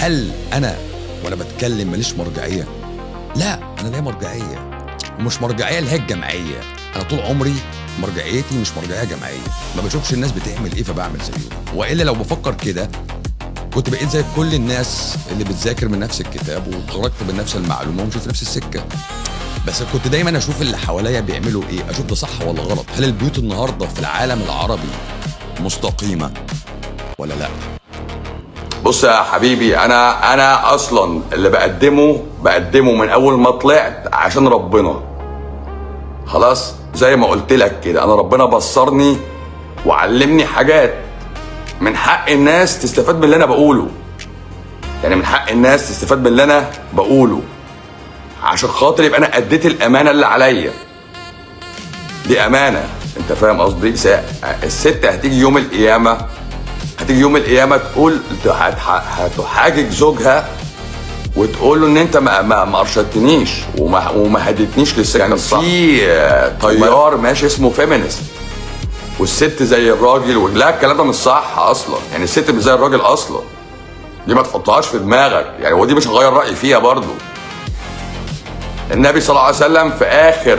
هل انا وانا بتكلم ماليش مرجعيه لا انا ليا مرجعيه ومش مرجعيه اللي هي الجمعيه انا طول عمري مرجعيتي مش مرجعيه جماعيه ما بشوفش الناس بتعمل ايه فبعمل زيهم والا لو بفكر كده كنت بقيت زي كل الناس اللي بتذاكر من نفس الكتاب وخرجت من نفس المعلومه ومشيت في نفس السكه بس كنت دايما اشوف اللي حواليا بيعملوا ايه اشوف ده صح ولا غلط هل البيوت النهارده في العالم العربي مستقيمه ولا لا بص يا حبيبي انا انا اصلا اللي بقدمه بقدمه من اول ما طلعت عشان ربنا خلاص زي ما قلت لك كده انا ربنا بصرني وعلمني حاجات من حق الناس تستفاد من اللي انا بقوله يعني من حق الناس تستفاد من اللي انا بقوله عشان خاطر يبقى انا اديت الامانه اللي عليا دي امانه انت فاهم قصدي سا- الست هتيجي يوم القيامه هتيجي يوم القيامه تقول هتح- هتحاجج زوجها وتقول له ان انت ما ما, ما ارشدتنيش وما وما هديتنيش للسكه الصح في آه، طيار ماشي اسمه فيمينست والست زي الراجل و- لا الكلام ده مش صح اصلا يعني الست مش زي الراجل اصلا دي ما تحطهاش في دماغك يعني ودي مش هغير رايي فيها برضو النبي صلى الله عليه وسلم في اخر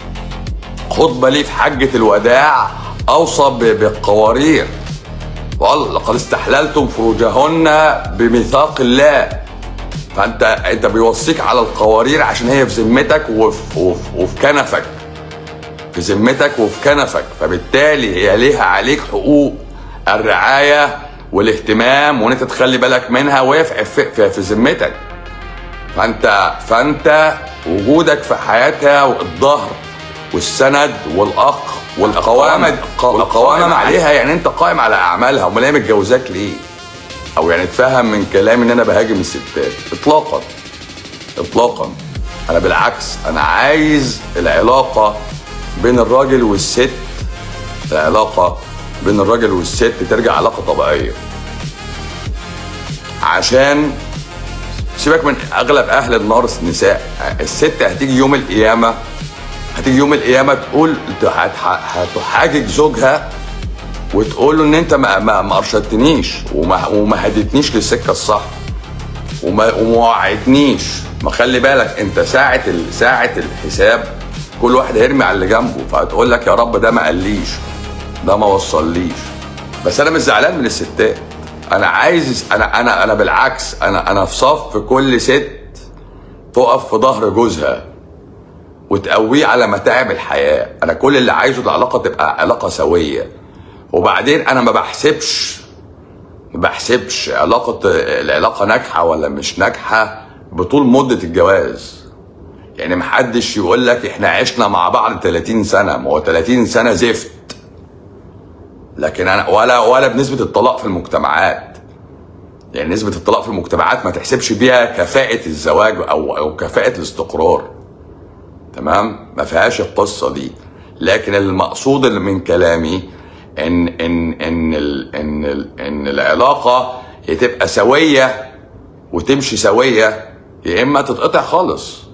خطبه ليه في حجه الوداع اوصى ب- بالقوارير وقال لقد استحللتم فروجهن بميثاق الله فانت انت بيوصيك على القوارير عشان هي في ذمتك وفي, وفي, وفي كنفك في ذمتك وفي كنفك فبالتالي هي ليها عليك حقوق الرعايه والاهتمام وان انت تخلي بالك منها وهي في, في, في, في ذمتك فانت فانت وجودك في حياتها والظهر والسند والاخ والقوامة والقوامة عليها يعني انت قائم على اعمالها امال هي متجوزاك ليه؟ او يعني تفهم من كلامي ان انا بهاجم الستات اطلاقا اطلاقا انا بالعكس انا عايز العلاقه بين الراجل والست العلاقه بين الراجل والست ترجع علاقه طبيعيه عشان سيبك من اغلب اهل النار النساء الست هتيجي يوم القيامه هتيجي يوم القيامه تقول هتح- هتحاجج زوجها وتقول له ان انت ما ما, ما ارشدتنيش وما وما هديتنيش للسكه الصح وما وما وعدتنيش ما خلي بالك انت ساعه ال- ساعه الحساب كل واحد هيرمي على اللي جنبه فهتقول لك يا رب ده ما قاليش ده ما وصليش بس انا مش زعلان من الستات انا عايز انا انا انا بالعكس انا انا في صف كل ست تقف في ظهر جوزها وتقويه على متاعب الحياه انا كل اللي عايزه العلاقه تبقى علاقه سويه وبعدين انا ما بحسبش ما بحسبش علاقه العلاقه ناجحه ولا مش ناجحه بطول مده الجواز يعني محدش يقول لك احنا عشنا مع بعض 30 سنه ما هو 30 سنه زفت لكن انا ولا ولا بنسبه الطلاق في المجتمعات يعني نسبه الطلاق في المجتمعات ما تحسبش بيها كفاءه الزواج او او كفاءه الاستقرار تمام ما فيهاش القصه دي لكن المقصود اللي من كلامي ان ان ان ال ان ال ان العلاقه يا تبقى سويه وتمشي سويه يا اما تتقطع خالص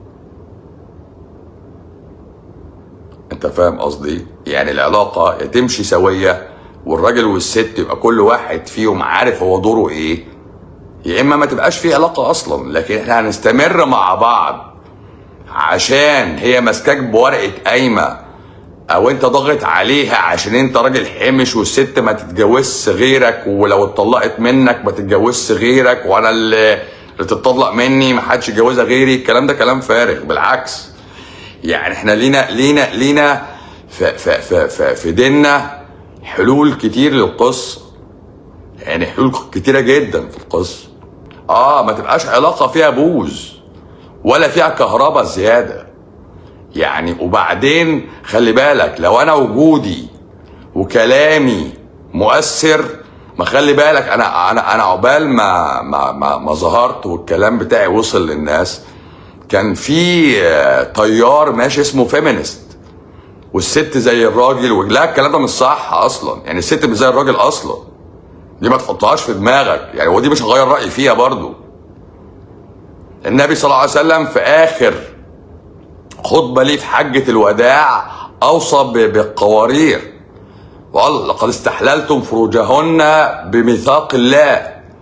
انت فاهم قصدي يعني العلاقه يا تمشي سويه والراجل والست يبقى كل واحد فيهم عارف هو دوره ايه يا اما ما تبقاش في علاقه اصلا لكن احنا هنستمر مع بعض عشان هي ماسكاك بورقه قايمه او انت ضاغط عليها عشان انت راجل حمش والست ما تتجوزش غيرك ولو اتطلقت منك ما تتجوزش غيرك وانا اللي اللي تتطلق مني ما حدش يتجوزها غيري الكلام ده كلام فارغ بالعكس يعني احنا لينا لينا لينا في في في في, في ديننا حلول كتير للقصه يعني حلول كتيره جدا في القصه اه ما تبقاش علاقه فيها بوز ولا فيها كهرباء زياده يعني وبعدين خلي بالك لو انا وجودي وكلامي مؤثر ما خلي بالك انا انا انا عقبال ما ما ما, ما ظهرت والكلام بتاعي وصل للناس كان في آه، طيار ماشي اسمه فيمينست والست زي الراجل و... لا الكلام ده مش صح اصلا يعني الست مش زي الراجل اصلا دي ما تحطهاش في دماغك يعني ودي مش هغير رايي فيها برضو النبي صلى الله عليه وسلم في اخر خطبه ليه في حجه الوداع اوصى ب- بالقوارير وقال لقد استحللتم فروجهن بميثاق الله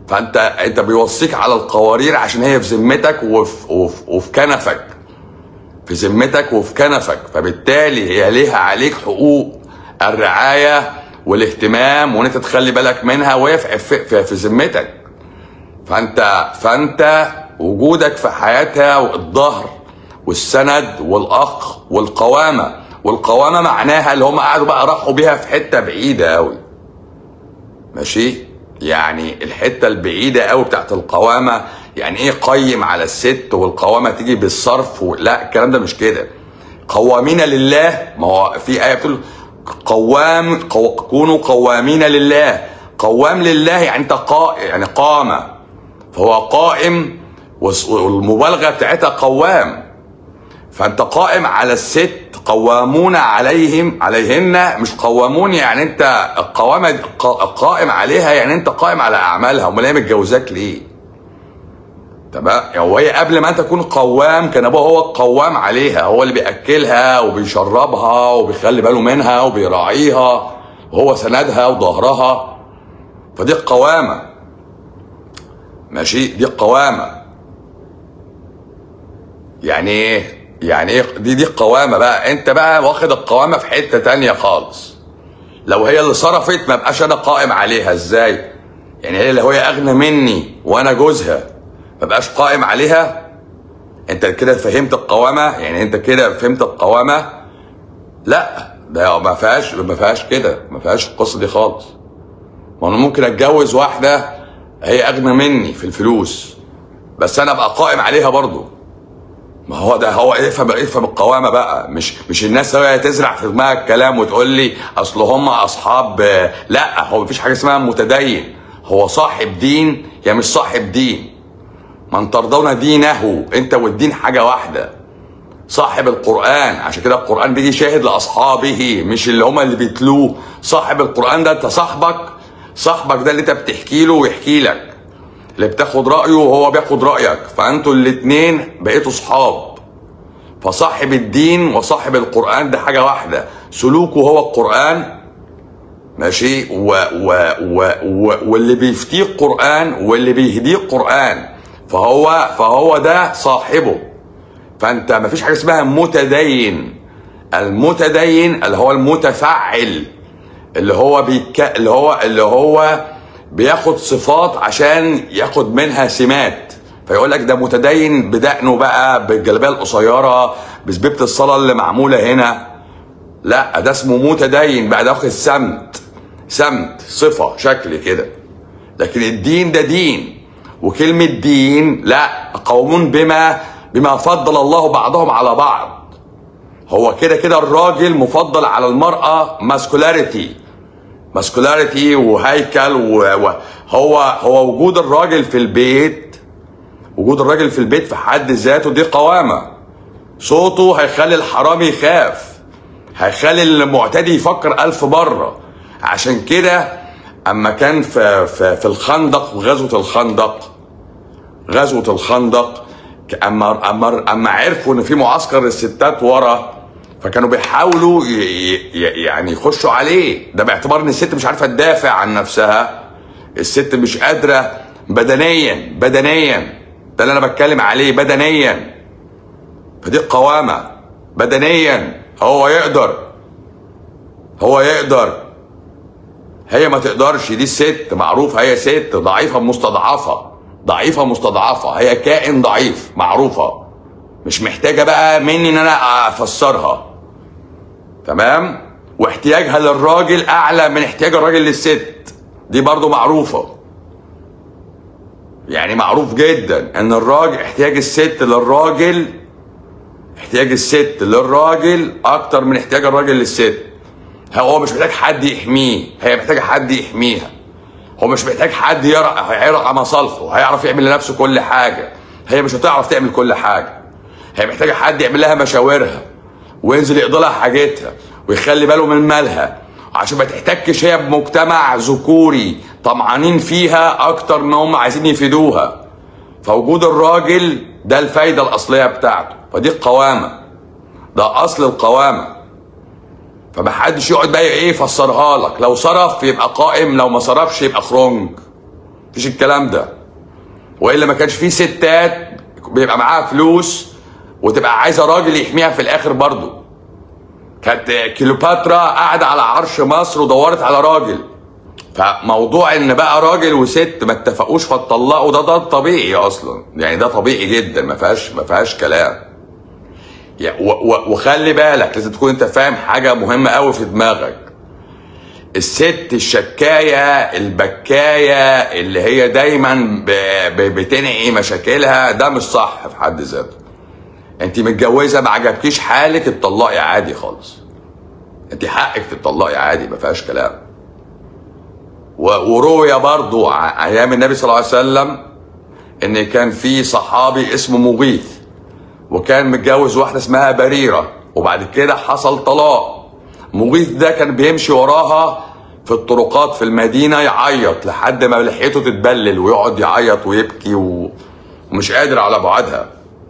فانت انت بيوصيك على القوارير عشان هي في ذمتك وفي, وفي, وفي كنفك في ذمتك وفي كنفك فبالتالي هي ليها عليك حقوق الرعايه والاهتمام وان انت تخلي بالك منها وهي في, في, في, في ذمتك فانت فانت وجودك في حياتها والظهر والسند والاخ والقوامه والقوامه معناها اللي هم قعدوا بقى راحوا بيها في حته بعيده قوي ماشي يعني الحته البعيده قوي بتاعت القوامه يعني ايه قيم على الست والقوامه تيجي بالصرف و... لا الكلام ده مش كده قوامين لله ما هو في ايه بتقول قوام قو... كونوا قوامين لله قوام لله يعني انت قا... يعني قام فهو قائم والس- والمبالغه بتاعتها قوام فانت قائم على الست قوامون عليهم عليهن مش قوامون يعني انت القوامه دي- قا- قائم عليها يعني انت قائم على اعمالها امال هي متجوزاك ليه؟ تمام يعني وهي قبل ما انت تكون قوام كان ابوها هو القوام عليها هو اللي بياكلها وبيشربها وبيخلي باله منها وبيراعيها وهو سندها وظهرها فدي القوامه ماشي دي القوامه يعني ايه يعني ايه دي دي القوامه بقى انت بقى واخد القوامه في حته تانية خالص لو هي اللي صرفت ما بقاش انا قائم عليها ازاي يعني هي لو هي اغنى مني وانا جوزها ما بقاش قائم عليها انت كده فهمت القوامه يعني انت كده فهمت القوامه لا ده ما فيهاش ما فيهاش كده ما فيهاش القصه دي خالص ما انا ممكن اتجوز واحده هي اغنى مني في الفلوس بس انا ابقى قائم عليها برضه ما هو ده هو افهم افهم القوامه بقى مش مش الناس هي تزرع في دماغها الكلام وتقول لي اصل هم اصحاب لا هو مفيش حاجه اسمها متدين هو صاحب دين يا مش صاحب دين من ترضون دينه انت والدين حاجه واحده صاحب القرآن عشان كده القرآن بيجي شاهد لأصحابه مش اللي هم اللي بيتلوه صاحب القرآن ده انت صاحبك صاحبك ده اللي انت بتحكي له ويحكي لك اللي بتاخد رأيه وهو بياخد رأيك فأنتوا الاتنين بقيتوا صحاب فصاحب الدين وصاحب القرآن ده حاجة واحدة سلوكه هو القرآن ماشي و و و و واللي بيفتيه القرآن واللي بيهديه القرآن فهو فهو ده صاحبه فانت ما فيش حاجه اسمها متدين المتدين اللي هو المتفعل اللي هو بيك... اللي هو اللي هو بياخد صفات عشان ياخد منها سمات فيقول لك ده متدين بدقنه بقى بالجلابيه القصيره بسبيبه الصلاه اللي معموله هنا لا ده اسمه متدين بقى ده واخد سمت سمت صفه شكل كده لكن الدين ده دين وكلمة دين لا قومون بما بما فضل الله بعضهم على بعض هو كده كده الراجل مفضل على المرأة ماسكولاريتي ماسكولاريتي وهيكل وهو هو وجود الراجل في البيت وجود الراجل في البيت في حد ذاته دي قوامة صوته هيخلي الحرامي يخاف هيخلي المعتدي يفكر ألف مرة عشان كده أما كان في, في, في الخندق وغزوة الخندق غزوة الخندق أما أما أما عرفوا إن في معسكر الستات ورا فكانوا بيحاولوا ي- ي- يعني يخشوا عليه ده باعتبار إن الست مش عارفة تدافع عن نفسها الست مش قادرة بدنيا بدنيا ده اللي أنا بتكلم عليه بدنيا فدي القوامة بدنيا هو يقدر هو يقدر هي ما تقدرش دي الست معروفة هي ست ضعيفة مستضعفة ضعيفة مستضعفة هي كائن ضعيف معروفة مش محتاجة بقى مني ان انا افسرها تمام واحتياجها للراجل اعلى من احتياج الراجل للست دي برضو معروفة يعني معروف جدا ان الراجل احتياج الست للراجل احتياج الست للراجل اكتر من احتياج الراجل للست هو مش محتاج حد يحميه هي محتاجه حد يحميها هو مش محتاج حد يرعى هيرعى مصالحه هيعرف يعمل لنفسه كل حاجه هي مش هتعرف تعمل كل حاجه هي محتاجه حد يعمل لها مشاورها وينزل يقضي لها حاجتها ويخلي باله من مالها عشان ما تحتكش هي بمجتمع ذكوري طمعانين فيها اكتر ما هم عايزين يفيدوها فوجود الراجل ده الفايده الاصليه بتاعته فدي القوامه ده اصل القوامه فمحدش يقعد بقى ايه يفسرها لك لو صرف يبقى قائم لو ما صرفش يبقى خرنج مفيش الكلام ده والا ما كانش في ستات بيبقى معاها فلوس وتبقى عايزه راجل يحميها في الاخر برضه كانت كليوباترا قاعده على عرش مصر ودورت على راجل فموضوع ان بقى راجل وست ما اتفقوش فاتطلقوا ده ده طبيعي اصلا يعني ده طبيعي جدا ما فيهاش ما فيهاش كلام يعني و- و- وخلي بالك لازم تكون انت فاهم حاجه مهمه قوي في دماغك الست الشكايه البكايه اللي هي دايما ب- ب- بتنعي مشاكلها ده مش صح في حد ذاته انت متجوزه ما عجبكيش حالك اتطلقي عادي خالص انت حقك تتطلقي عادي ما فيهاش كلام و- وروي برضو ع- ايام النبي صلى الله عليه وسلم ان كان في صحابي اسمه مغيث وكان متجوز واحده اسمها بريره وبعد كده حصل طلاق مغيث ده كان بيمشي وراها في الطرقات في المدينه يعيط لحد ما لحيته تتبلل ويقعد يعيط ويبكي و- ومش قادر على بعدها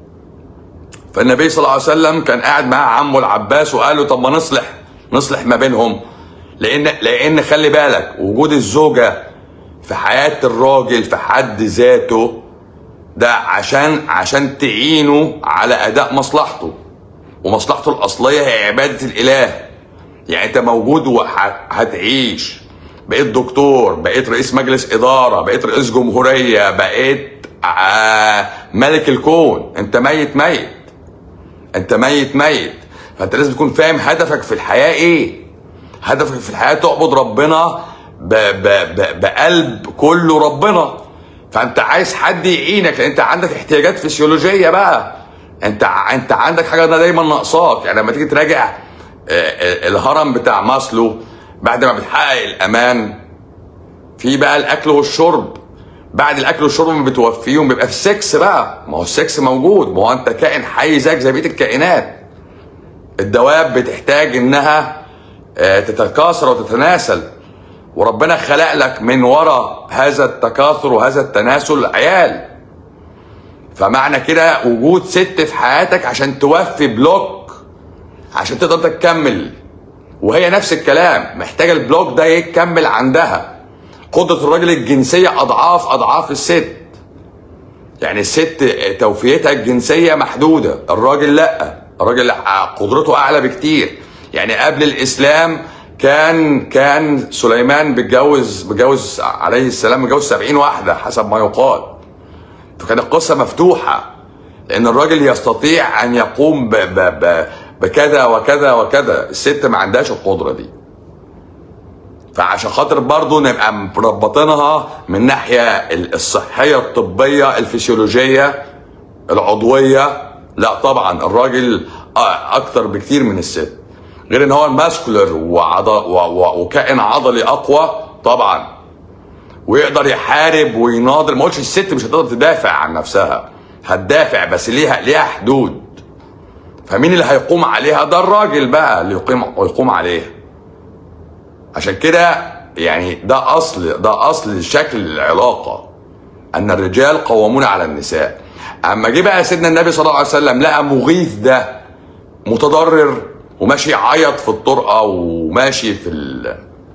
فالنبي صلى الله عليه وسلم كان قاعد معاه عمه العباس وقال له طب ما نصلح نصلح ما بينهم لان لان خلي بالك وجود الزوجه في حياه الراجل في حد ذاته ده عشان عشان تعينه على اداء مصلحته ومصلحته الاصليه هي عباده الاله يعني انت موجود وهتعيش بقيت دكتور بقيت رئيس مجلس اداره بقيت رئيس جمهوريه بقيت آه، ملك الكون انت ميت ميت انت ميت ميت فانت لازم تكون فاهم هدفك في الحياه ايه هدفك في الحياه تعبد ربنا ب ب ب بقلب كله ربنا فانت عايز حد يعينك لان انت عندك احتياجات فسيولوجيه بقى انت ع- انت عندك حاجه دايما ناقصاك يعني لما تيجي تراجع آه، آه، الهرم بتاع ماسلو بعد ما بتحقق الامان في بقى الاكل والشرب بعد الاكل والشرب ما بتوفيهم بيبقى في السكس بقى ما هو السكس موجود ما هو انت كائن حي زيك زي بقيه الكائنات الدواب بتحتاج انها آه، تتكاثر وتتناسل وربنا خلق لك من وراء هذا التكاثر وهذا التناسل عيال فمعنى كده وجود ست في حياتك عشان توفي بلوك عشان تقدر تكمل وهي نفس الكلام محتاجه البلوك ده يكمل عندها قدره الراجل الجنسيه اضعاف اضعاف الست يعني الست توفيتها الجنسيه محدوده الراجل لا الراجل قدرته اعلى بكتير يعني قبل الاسلام كان كان سليمان بيتجوز بيتجوز عليه السلام متجوز 70 واحده حسب ما يقال فكانت القصه مفتوحه لان الراجل يستطيع ان يقوم ب ب ب بكذا وكذا وكذا الست ما عندهاش القدره دي فعشان خاطر برضه نبقى مربطينها من ناحيه الصحيه الطبيه الفسيولوجيه العضويه لا طبعا الراجل آه، اكتر بكتير من الست غير ان هو ماسكولر وعض... و... و... وكائن عضلي اقوى طبعا ويقدر يحارب ويناضل ما قلتش الست مش هتقدر تدافع عن نفسها هتدافع بس ليها ليها حدود فمين اللي هيقوم عليها ده الراجل بقى اللي يقيم ويقوم عليها عشان كده يعني ده اصل ده اصل شكل العلاقه ان الرجال قوامون على النساء اما جه بقى سيدنا النبي صلى الله عليه وسلم لقى مغيث ده متضرر وماشي يعيط في الطرقه وماشي في ال...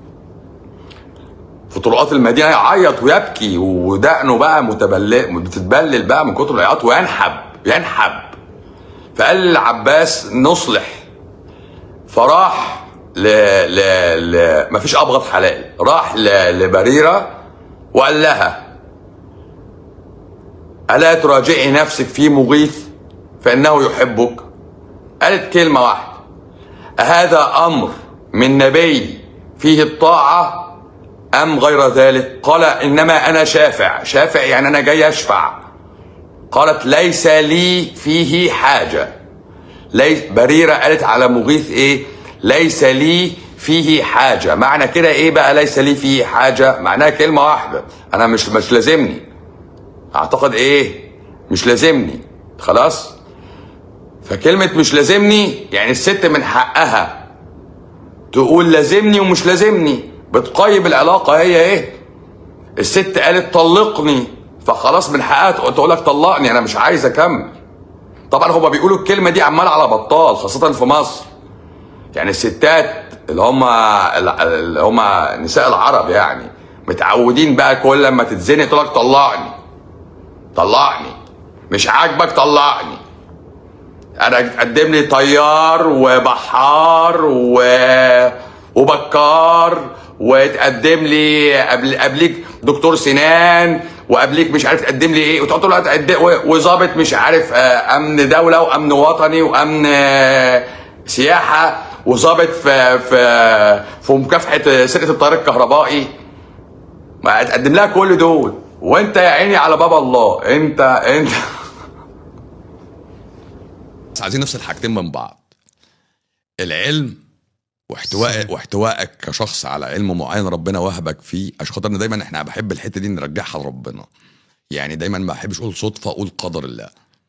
في طرقات المدينه يعيط ويبكي ودقنه بقى متبلل بتتبلل بقى من كتر العياط وينحب ينحب فقال للعباس نصلح فراح ل ل ل مفيش ابغض حلال راح ل... لبريره وقال لها الا تراجعي نفسك في مغيث فانه يحبك قالت كلمه واحده أهذا أمر من نبي فيه الطاعة أم غير ذلك قال إنما أنا شافع شافع يعني أنا جاي أشفع قالت ليس لي فيه حاجة ليس بريرة قالت على مغيث إيه ليس لي فيه حاجة معنى كده إيه بقى ليس لي فيه حاجة معناها كلمة واحدة أنا مش مش لازمني أعتقد إيه مش لازمني خلاص فكلمة مش لازمني يعني الست من حقها تقول لازمني ومش لازمني بتقيم العلاقة هي ايه الست قالت طلقني فخلاص من حقها تقول لك طلقني انا مش عايز اكمل طبعا هما بيقولوا الكلمة دي عمال على بطال خاصة في مصر يعني الستات اللي هم اللي هم نساء العرب يعني متعودين بقى كل لما تتزنق تقول لك طلقني طلقني مش عاجبك طلقني انا تقدم لي طيار وبحار و... وبكار وتقدم لي قبل قبليك دكتور سنان وقبليك مش عارف تقدم لي ايه وتقعد تقول له هتقدم- و- وظابط مش عارف آه، امن دوله وامن وطني وامن آه، سياحه وظابط في في في مكافحه سرقه الطيار الكهربائي ما هتقدم لها كل دول وانت يا عيني على باب الله انت انت بس عايزين نفصل حاجتين من بعض العلم واحتواء واحتوائك كشخص على علم معين ربنا وهبك فيه عشان خاطر إن دايما احنا بحب الحته دي نرجعها لربنا يعني دايما ما بحبش اقول صدفه اقول قدر الله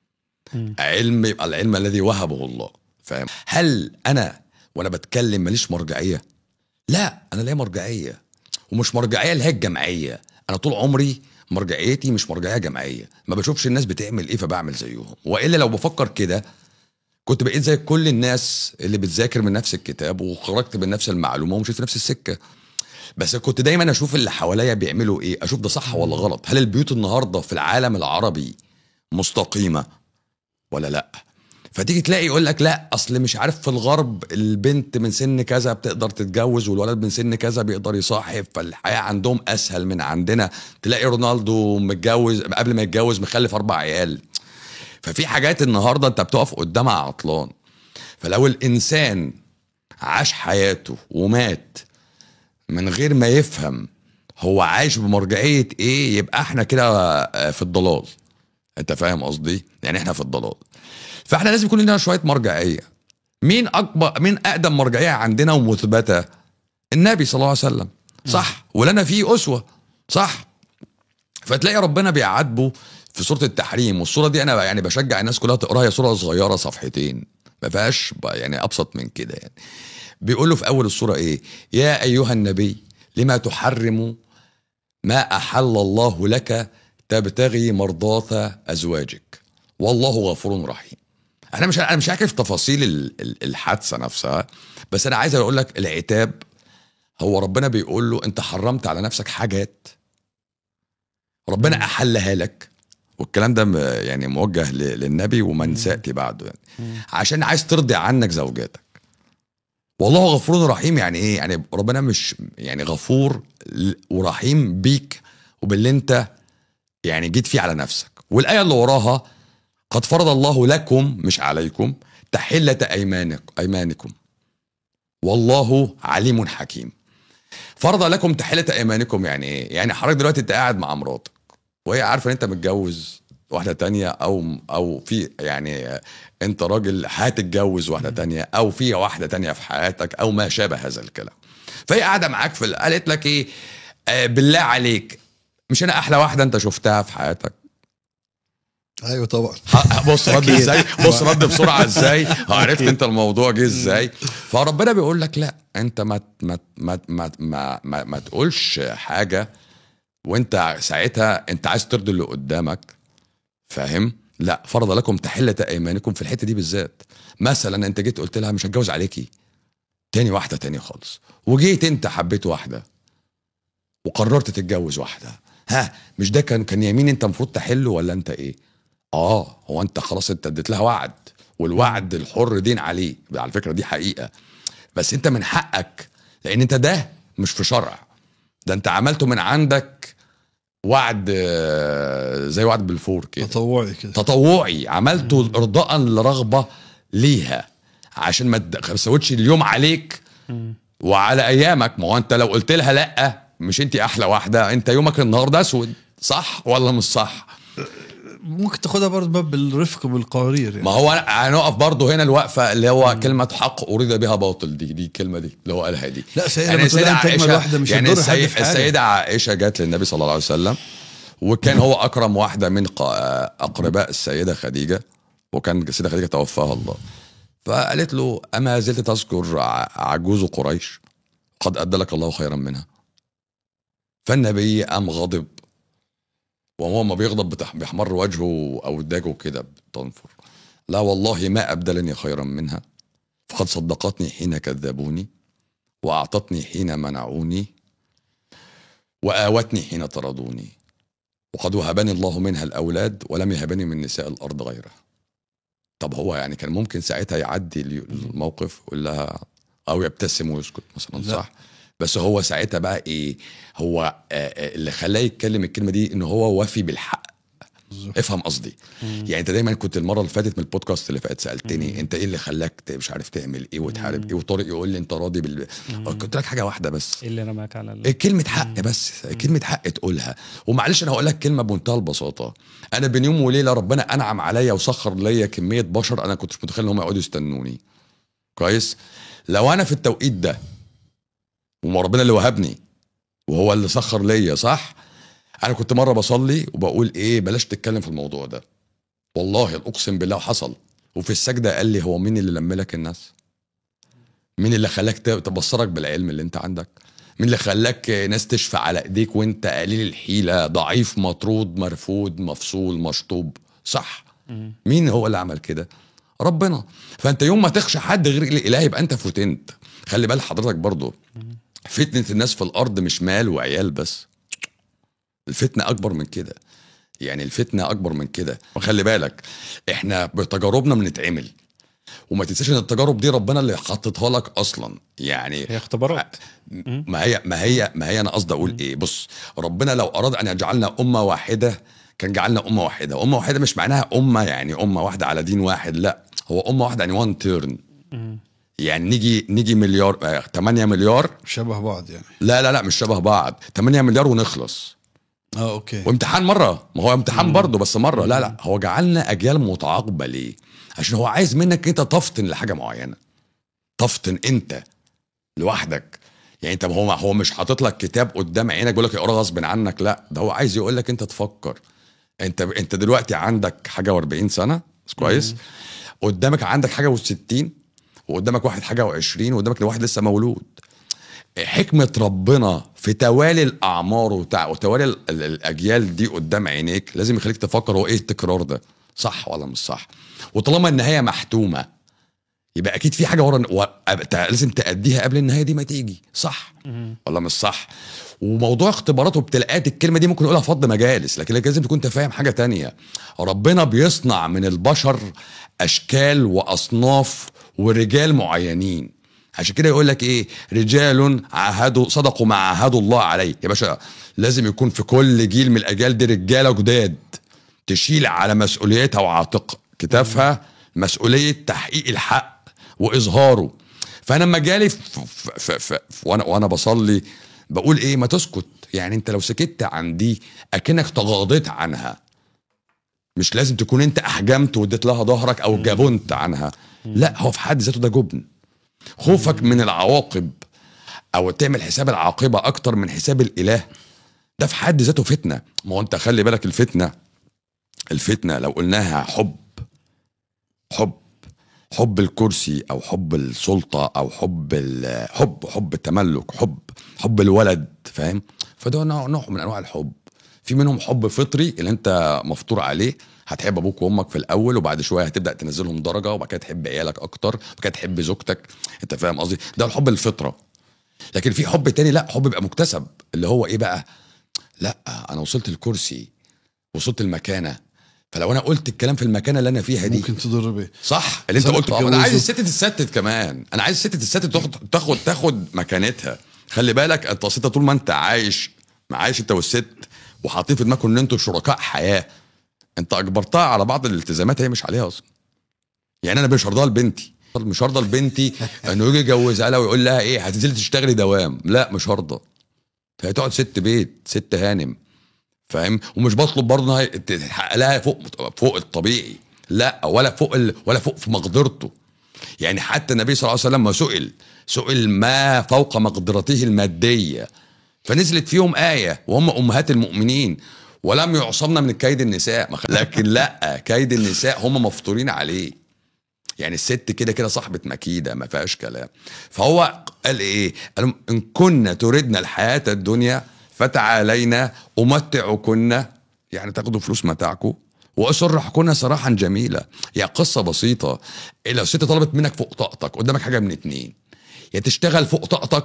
علم يبقى العلم الذي وهبه الله فاهم هل انا وانا بتكلم ماليش مرجعيه لا انا ليا مرجعيه ومش مرجعيه اللي هي الجمعيه انا طول عمري مرجعيتي مش مرجعيه جمعيه ما بشوفش الناس بتعمل ايه فبعمل زيهم والا لو بفكر كده كنت بقيت زي كل الناس اللي بتذاكر من نفس الكتاب وخرجت من نفس المعلومه ومشيت في نفس السكه بس كنت دايما اشوف اللي حواليا بيعملوا ايه اشوف ده صح ولا غلط هل البيوت النهارده في العالم العربي مستقيمه ولا لا فتيجي تلاقي يقول لك لا اصل مش عارف في الغرب البنت من سن كذا بتقدر تتجوز والولد من سن كذا بيقدر يصاحب فالحياه عندهم اسهل من عندنا تلاقي رونالدو متجوز قبل ما يتجوز مخلف اربع عيال ففي حاجات النهارده انت بتقف قدامها عطلان فلو الانسان عاش حياته ومات من غير ما يفهم هو عايش بمرجعيه ايه يبقى احنا كده آه، في الضلال انت فاهم قصدي يعني احنا في الضلال فاحنا لازم يكون لنا شويه مرجعيه مين اكبر مين اقدم مرجعيه عندنا ومثبته النبي صلى الله عليه وسلم صح ولنا فيه اسوه صح فتلاقي ربنا بيعاتبه في سوره التحريم والسوره دي انا يعني بشجع الناس كلها تقراها هي سوره صغيره صفحتين ما فيهاش ب- يعني ابسط من كده يعني بيقول له في اول السوره ايه يا ايها النبي لما تحرم ما احل الله لك تبتغي مرضاة ازواجك والله غفور رحيم انا مش انا مش هحكي في تفاصيل ال- ال- الحادثه نفسها بس انا عايز اقول لك العتاب هو ربنا بيقول له انت حرمت على نفسك حاجات ربنا احلها لك والكلام ده م- يعني موجه ل- للنبي ومن سياتي بعده يعني عشان عايز ترضي عنك زوجاتك والله غفور رحيم يعني ايه يعني ربنا مش يعني غفور ل- ورحيم بيك وباللي انت يعني جيت فيه على نفسك والايه اللي وراها قد فرض الله لكم مش عليكم تحله ايمانك ايمانكم والله عليم حكيم فرض لكم تحله ايمانكم يعني ايه يعني حضرتك دلوقتي انت قاعد مع مراتك وهي عارفه ان انت متجوز واحده تانية او او في يعني انت راجل هتتجوز واحده تانية او في واحده تانية في حياتك او ما شابه هذا الكلام فهي قاعده معاك في ال- قالت لك ايه آه بالله عليك مش انا احلى واحده انت شفتها في حياتك ايوه طبعا ه- بص رد ازاي بص رد بسرعه ازاي عرفت انت الموضوع جه ازاي فربنا بيقول لك لا انت ما ما ما ما ما, ما, ما تقولش حاجه وانت ساعتها انت عايز ترضي اللي قدامك فاهم لا فرض لكم تحله ايمانكم في الحته دي بالذات مثلا انت جيت قلت لها مش هتجوز عليكي تاني واحده تاني خالص وجيت انت حبيت واحده وقررت تتجوز واحده ها مش ده كان كان يمين انت المفروض تحله ولا انت ايه اه هو انت خلاص انت اديت لها وعد والوعد الحر دين عليه على فكره دي حقيقه بس انت من حقك لان انت ده مش في شرع ده انت عملته من عندك وعد آه، زي وعد بالفور كده تطوعي كده تطوعي عملته ارضاء لرغبه ليها عشان ما تسودش اليوم عليك وعلى ايامك ما هو انت لو قلت لها لا مش انت احلى واحده انت يومك النهارده اسود صح ولا مش صح ممكن تاخدها برضه باب بالرفق بالقوارير يعني ما هو أنا- هنقف برضه هنا الوقفه اللي هو كلمه حق اريد بها باطل دي دي الكلمه دي اللي هو قالها دي لا، سيدة لما تقول أنت أجمل واحدة مش يعني هتضر حد السيد في حاجة. السيده عائشه جت للنبي صلى الله عليه وسلم وكان هو اكرم واحده من ق- اقرباء السيده خديجه وكان السيده خديجه توفاها الله فقالت له اما زلت تذكر ع- عجوز قريش قد ادى لك الله خيرا منها فالنبي قام غضب وهو ما بيغضب بتح- بيحمر وجهه او وداجه كده بتنفر لا والله ما ابدلني خيرا منها فقد صدقتني حين كذبوني واعطتني حين منعوني وآوتني حين طردوني وقد وهبني الله منها الأولاد ولم يهبني من نساء الأرض غيرها طب هو يعني كان ممكن ساعتها يعدي الموقف ويقول لها أو يبتسم ويسكت مثلا لا. صح بس هو ساعتها بقى إيه هو آه، آه، اللي خلاه يتكلم الكلمة دي إن هو وفي بالحق بالظبط. افهم قصدي يعني انت دايما كنت المره اللي فاتت من البودكاست اللي فات سالتني انت ايه اللي خلاك ت- مش عارف تعمل ايه وتحارب ايه وطارق يقول لي انت راضي بال قلت لك حاجه واحده بس ايه اللي رماك على ال... إيه كلمة حق بس كلمة حق تقولها ومعلش أنا هقول لك كلمة بمنتهى البساطة أنا بين يوم وليلة ربنا أنعم عليا وسخر ليا كمية بشر أنا كنتش متخيل إن هم يقعدوا يستنوني كويس لو أنا في التوقيت ده وما ربنا اللي وهبني وهو اللي سخر ليا صح أنا كنت مرة بصلي وبقول إيه بلاش تتكلم في الموضوع ده والله أقسم بالله حصل وفي السجدة قال لي هو مين اللي لم لك الناس مين اللي خلاك ت- تبصرك بالعلم اللي انت عندك مين اللي خلاك ناس تشفى على ايديك وانت قليل الحيله ضعيف مطرود مرفوض مفصول مشطوب صح مين هو اللي عمل كده ربنا فانت يوم ما تخشى حد غير الاله يبقى انت فتنت خلي بال حضرتك برضو فتنه الناس في الارض مش مال وعيال بس الفتنه اكبر من كده يعني الفتنه اكبر من كده وخلي بالك احنا بتجاربنا بنتعمل وما تنساش ان التجارب دي ربنا اللي حاططها لك اصلا يعني هي اختبارات ما هي ما هي ما هي انا قصدي اقول ايه بص ربنا لو اراد ان يجعلنا امه واحده كان جعلنا امه واحده امه واحده مش معناها امه يعني امه واحده على دين واحد لا هو امه واحده يعني وان تيرن يعني نيجي نيجي مليار آه 8 مليار شبه بعض يعني لا لا لا مش شبه بعض 8 مليار ونخلص اه اوكي وامتحان مره ما هو امتحان برضه بس مره لا لا هو جعلنا اجيال متعاقبه ليه عشان هو عايز منك انت تفطن لحاجه معينه تفطن انت لوحدك يعني انت هو هو مش حاطط لك كتاب قدام عينك بيقول لك اقرا غصب عنك لا ده هو عايز يقول لك انت تفكر انت انت دلوقتي عندك حاجه و40 سنه كويس قدامك عندك حاجه و60 وقدامك واحد حاجه و20 وقدامك واحد لسه مولود حكمة ربنا في توالي الأعمار وتع... وتوالي ال... ال- الأجيال دي قدام عينيك لازم يخليك تفكر هو إيه التكرار ده صح ولا مش صح وطالما النهاية محتومة يبقى أكيد في حاجة ورا و... أب- لازم تأديها قبل النهاية دي ما تيجي صح ولا مش صح وموضوع اختبارات وابتلاءات الكلمة دي ممكن نقولها فض مجالس لكن لازم تكون انت فاهم حاجة تانية ربنا بيصنع من البشر أشكال وأصناف ورجال معينين عشان كده يقول لك ايه رجال عاهدوا صدقوا ما عاهدوا الله عليه يا باشا لازم يكون في كل جيل من الاجيال دي رجاله جداد تشيل على مسؤوليتها وعاتق كتافها مسؤوليه تحقيق الحق واظهاره فانا لما جالي ف- ف- ف- ف- وانا وانا بصلي بقول ايه ما تسكت يعني انت لو سكت عن دي اكنك تغاضيت عنها مش لازم تكون انت احجمت واديت لها ظهرك او جبنت عنها لا هو في حد ذاته ده جبن خوفك من العواقب او تعمل حساب العاقبه اكتر من حساب الاله ده في حد ذاته فتنه ما هو انت خلي بالك الفتنه الفتنه لو قلناها حب حب حب الكرسي او حب السلطه او حب ال- حب حب التملك حب حب الولد فاهم فده نوع نوع من انواع الحب في منهم حب فطري اللي انت مفطور عليه هتحب ابوك وامك في الاول وبعد شويه هتبدا تنزلهم درجه وبعد كده تحب عيالك اكتر وبعد كده تحب زوجتك انت فاهم قصدي ده الحب الفطره لكن في حب تاني لا حب بيبقى مكتسب اللي هو ايه بقى لا انا وصلت الكرسي وصلت المكانه فلو انا قلت الكلام في المكانه اللي انا فيها دي ممكن تضر بيه صح اللي انت صدق قلته انا تجوزه. عايز الست تتستت كمان انا عايز الست تتستت تاخد تاخد تاخد مكانتها خلي بالك انت أصل انت طول ما انت عايش عايش انت والست وحاطين في دماغكم ان انتوا شركاء حياه انت اجبرتها على بعض الالتزامات هي مش عليها اصلا يعني انا مش هرضاها لبنتي مش هرضى لبنتي انه يجي يجوزها لها ويقول لها ايه هتنزلي تشتغلي دوام لا مش هرضى هي تقعد ست بيت ست هانم فاهم ومش بطلب برضه انها تحقق لها فوق فوق الطبيعي لا ولا فوق ال... ولا فوق في مقدرته يعني حتى النبي صلى الله عليه وسلم ما سئل سئل ما فوق مقدرته الماديه فنزلت فيهم ايه وهم امهات المؤمنين ولم يعصمنا من كيد النساء ما خ- لكن لا كيد النساء هم مفطورين عليه يعني الست كده كده صاحبة مكيدة ما فيهاش كلام فهو قال ايه قال لهم ان كنا تردنا الحياة الدنيا فتعالينا امتعكن يعني تاخدوا فلوس متاعكم واسرحكن سراحا جميلا يعني قصة بسيطة لو الست طلبت منك فوق طاقتك قدامك حاجة من اتنين يا تشتغل فوق طاقتك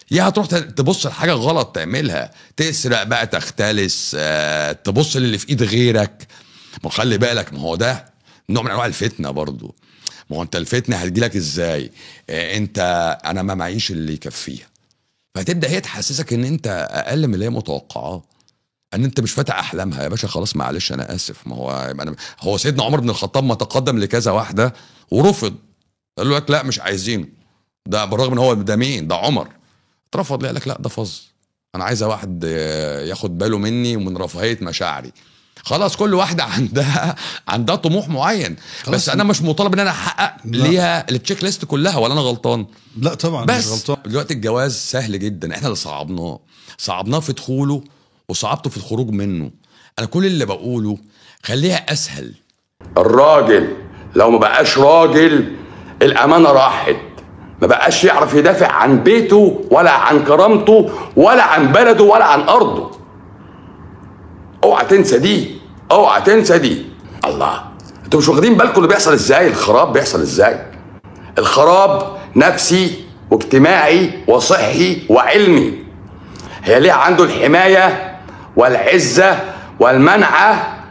يا هتروح ت- تبص لحاجه غلط تعملها تسرق بقى تختلس آه، تبص للي في ايد غيرك ما هو خلي بالك ما هو ده نوع من انواع الفتنه برضو ما هو انت الفتنه هتجيلك ازاي آه، انت انا ما معيش اللي يكفيها فهتبدا هي تحسسك ان انت اقل من اللي هي متوقعاه ان انت مش فاتح احلامها يا باشا خلاص معلش انا اسف ما هو أنا هو سيدنا عمر بن الخطاب ما تقدم لكذا واحده ورفض قال له لك لا مش عايزينه ده بالرغم ان هو ده مين ده عمر اترفض ليه قال لك لا ده فظ انا عايزه واحد آه، ياخد باله مني ومن رفاهيه مشاعري خلاص كل واحده عندها عندها طموح معين خلاص. بس انا مش مطالب ان انا احقق لا. ليها التشيك ليست كلها ولا انا غلطان لا طبعا مش بس غلطان دلوقتي الجواز سهل جدا احنا اللي صعبناه صعبناه في دخوله وصعبته في الخروج منه انا كل اللي بقوله خليها اسهل الراجل لو ما بقاش راجل الامانه راحت ما بقاش يعرف يدافع عن بيته ولا عن كرامته ولا عن بلده ولا عن ارضه اوعى تنسى دي اوعى تنسى دي الله انتوا مش واخدين بالكم اللي بيحصل ازاي الخراب بيحصل ازاي الخراب نفسي واجتماعي وصحي وعلمي هي ليه عنده الحمايه والعزه والمنعه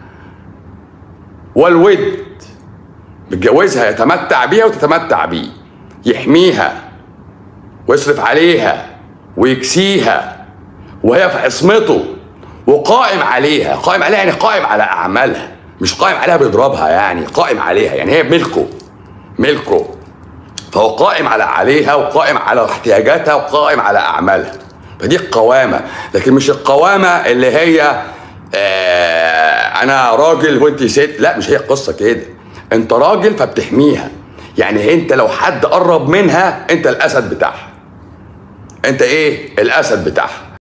والود بيتجوزها يتمتع بيها وتتمتع بيه يحميها ويصرف عليها ويكسيها وهي في عصمته وقائم عليها قائم عليها يعني قائم على اعمالها مش قائم عليها بيضربها يعني قائم عليها يعني هي ملكه ملكه فهو قائم على عليها وقائم على احتياجاتها وقائم على اعمالها فدي القوامه لكن مش القوامه اللي هي آه انا راجل وانت ست لا مش هي القصه كده انت راجل فبتحميها يعني انت لو حد قرب منها انت الاسد بتاعها انت ايه الاسد بتاعها